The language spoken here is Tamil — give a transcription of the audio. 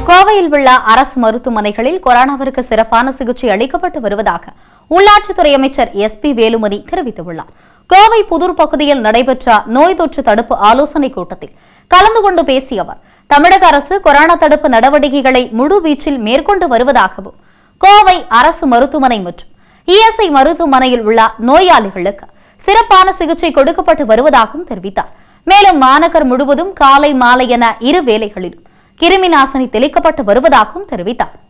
கோவையில் உள்ள அரசு மருத்துவமனைகளில் கொரோனாவிற்கு சிறப்பான சிகிச்சை அளிக்கப்பட்டு வருவதாக உள்ளாட்சித்துறை அமைச்சர் எஸ் பி வேலுமணி தெரிவித்துள்ளார் கோவை புதூர் பகுதியில் நடைபெற்ற நோய் தொற்று தடுப்பு ஆலோசனைக் கூட்டத்தில் கலந்து கொண்டு பேசிய அவர் தமிழக அரசு கொரோனா தடுப்பு நடவடிக்கைகளை முழுவீச்சில் மேற்கொண்டு வருவதாகவும் கோவை அரசு மருத்துவமனை மற்றும் இஎஸ்ஐ மருத்துவமனையில் உள்ள நோயாளிகளுக்கு சிறப்பான சிகிச்சை கொடுக்கப்பட்டு வருவதாகவும் தெரிவித்தார் மேலும் மாநகர் முழுவதும் காலை மாலை என இரு வேளைகளிலும் கிருமி நாசினி தெளிக்கப்பட்டு வருவதாகவும் தெரிவித்தார்